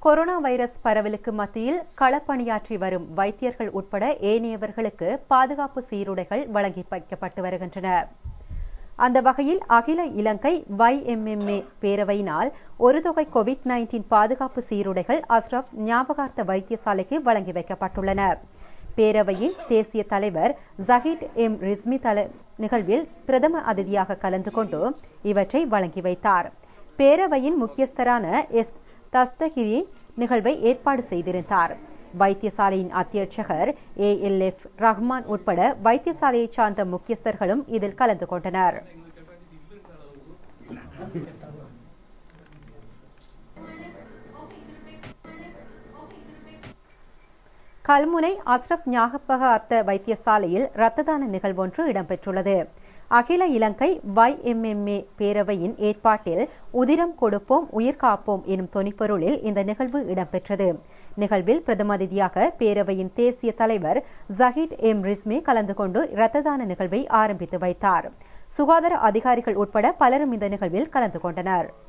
corona virus பரவலுக்கு மத்தியில் களப்பணியாற்றி வரும் வைத்தியர்கள் உட்பட ஏனையவர்களுக்கு பாதுகாப்பு சீருடைகள் வழங்கி வைக்கப்பட்டு வருகின்றன அந்த வகையில் அகில இலங்கை YMMA பேரவையினால் ஒரு தொகை கோவிட் நைன்டீன் பாதுகாப்பு சீருடைகள் அஸ்ரப் ஞாபகார்த்த வைத்தியசாலைக்கு வழங்கி வைக்கப்பட்டுள்ளன பேரவையின் தேசிய தலைவர் ஜஹீட் எம் ரிஸ்மி தல நிகழ்வில் பிரதம அதிதியாக கலந்து கொண்டு இவற்றை வழங்கி வைத்தார் பேரவையின் முக்கியஸ்தரான எஸ் தஸ்தகிரி நிகழ்வை ஏற்பாடு செய்திருந்தார் வைத்தியசாலையின் அத்தியட்சகர் ஏ எல் எஃப் ரஹ்மான் உட்பட வைத்தியசாலையை சார்ந்த முக்கியஸ்தர்களும் இதில் கலந்து கொண்டனர் கல்முனை அஸ்ரப் ஞாபக அர்த்த வைத்தியசாலையில் இரத்த தான நிகழ்வொன்று இடம்பெற்றுள்ளது அகில இலங்கை YMMA பேரவையின் ஏற்பாட்டில் உதிரம் கொடுப்போம் உயிர் காப்போம் எனும் தொனிப்பொருளில் இந்த நிகழ்வு இடம்பெற்றது நிகழ்வில் பிரதம அதிதியாக பேரவையின் தேசிய தலைவர் ஜஹீட் எம் ரிஸ்மி கலந்து கொண்டு இரத்த தான நிகழ்வை ஆரம்பித்து வைத்தார் சுகாதார அதிகாரிகள் உட்பட பலரும் இந்த நிகழ்வில் கலந்து கொண்டனர்